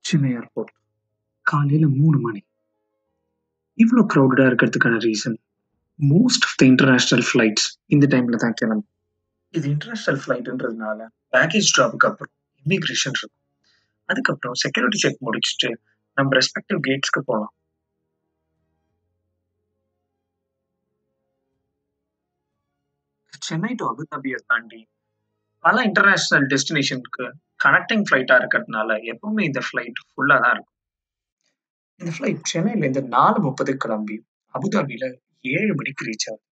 Chennai airport காலையில மூணு மணி இவ்வளோ க்ரௌடடாக இருக்கிறதுக்கான reason most of the international flights இந்த டைமில் தான் கிளம்பும் இது இன்டர்நேஷ்னல் ஃப்ளைட்ன்றதுனால பேக்கேஜ் ட்ராப்புக்கு அப்புறம் இமிக்ரேஷன் இருக்கும் அதுக்கப்புறம் செக்யூரிட்டி செக் முடிச்சுட்டு நம்ம ரெஸ்பெக்டிவ் கேட்ஸ்க்கு போகலாம் சென்னை டு அபுதாபியை தாண்டி பல இன்டர்நேஷ்னல் டெஸ்டினேஷனுக்கு கனெக்டிங் ஃப்ளைட்டாக இருக்கிறதுனால எப்பவுமே இந்த ஃப்ளைட் ஃபுல்லாக தான் இருக்கும் இந்த ஃப்ளைட் சென்னையிலேருந்து நாலு முப்பது கிளம்பி அபுதாபியில் ஏழு மணிக்கு ரீச் ஆகும்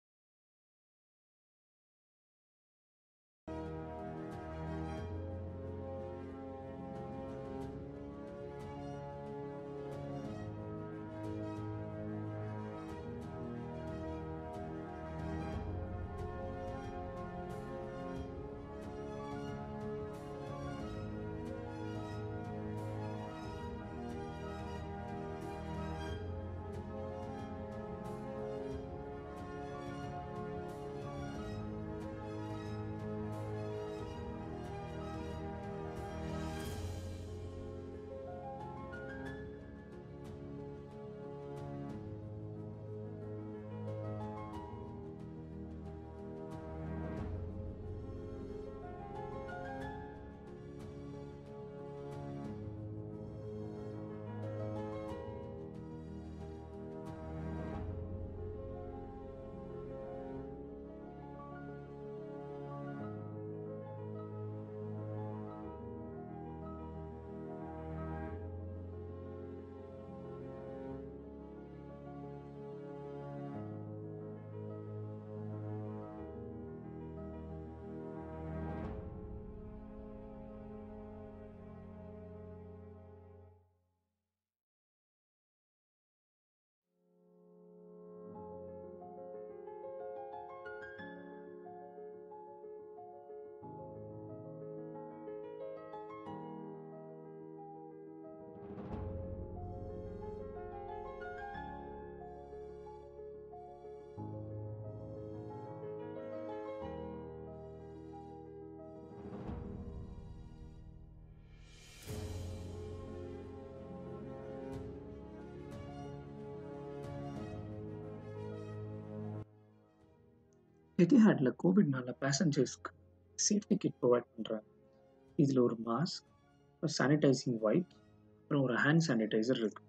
எதிஹாட்ல கோவிட்னால பேசஞ்சர்ஸ்க்கு சேஃப்டி கிட் ப்ரொவைட் பண்ணுறாங்க இதில் ஒரு மாஸ்க் சானிடைசிங் வைப் அப்புறம் ஒரு ஹேண்ட் சானிடைசர் இருக்கு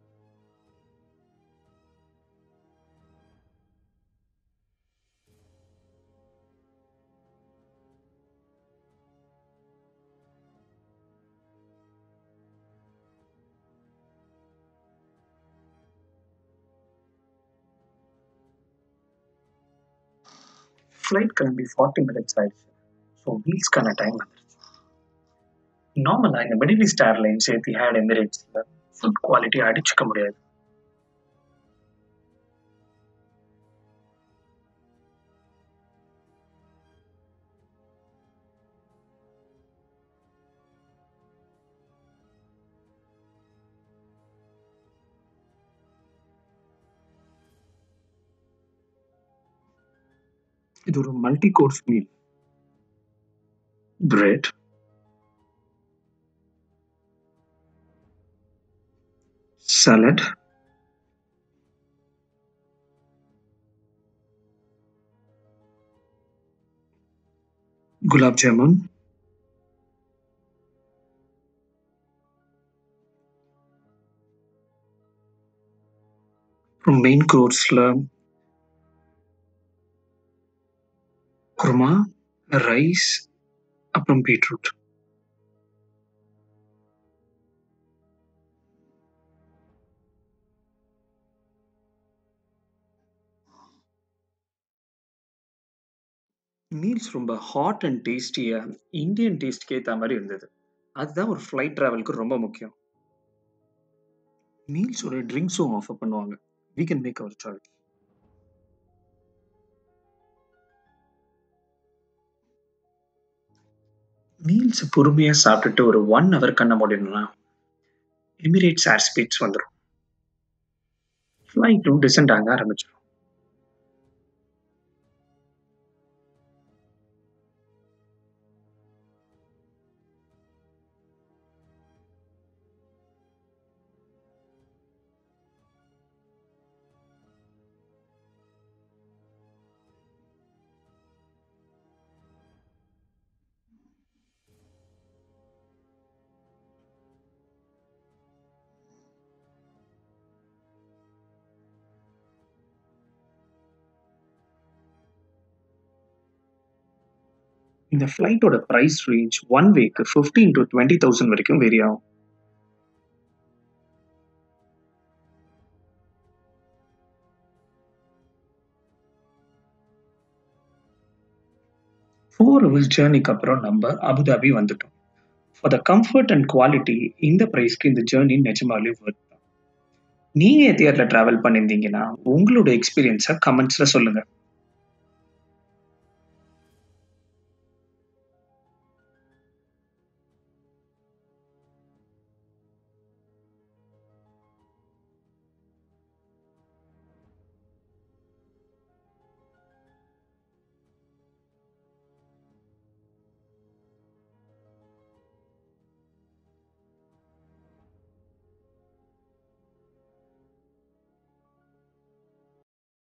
ஃப்ளைட் கிளம்பி ஃபார்ட்டி மினிட்ஸ் ஆயிடுச்சு ஸோ மீல்ஸ்க்கான டைம் வந்துருச்சு நார்மலாக இந்த மிடில் ஈஸ்ட் ஏர்லைன்ஸ் எத்திஹாட் எமிரேட்ஸில் ஃபுட் குவாலிட்டி அடிச்சுக்க முடியாது இது ஒரு multi course meal bread salad gulab jamun அப்புறம் மெயின் கோர்ஸில் குருமா ரைஸ் அப்புறம் பீட்ரூட் மீல்ஸ் ரொம்ப ஹாட் அண்ட் டேஸ்டியாக இந்தியன் டேஸ்ட்க்கு ஏற்ற மாதிரி இருந்தது அதுதான் ஒரு ஃப்ளைட் ட்ராவலுக்கு ரொம்ப முக்கியம் மீல்ஸோட ட்ரிங்க்ஸும் ஆஃபர் பண்ணுவாங்க we can make our choice meals பொறுமையாக சாப்பிட்டுட்டு ஒரு ஒன் ஹவர் கண்ண முடியணும்னா எமிரேட்ஸ் ஏர் ஸ்பீட்ஸ் வந்துடும் ஃப்ளைட்டும் டிசென்ட் ஆக ஆரம்பிச்சிடும் இந்த ஃப்ளைட்டோட பிரைஸ் ரேஞ்ச் ஒன் வேக்கு ஃபிஃப்டீன் டு டுவெண்ட்டி தௌசண்ட் வரைக்கும் வேரி ஆகும் ஃபோர் ஹவர்ஸ் ஜேர்னிக்கு அப்புறம் நம்ம அபுதாபி வந்துட்டோம் for the comfort and quality இந்த ப்ரைஸ்க்கு இந்த ஜேர்னி நிஜமாலே ஒர்த் தான் நீங்கள் எத்தியாரில் ட்ராவல் பண்ணியிருந்தீங்கன்னா உங்களோட எக்ஸ்பீரியன்ஸை கமெண்ட்ஸில் சொல்லுங்கள்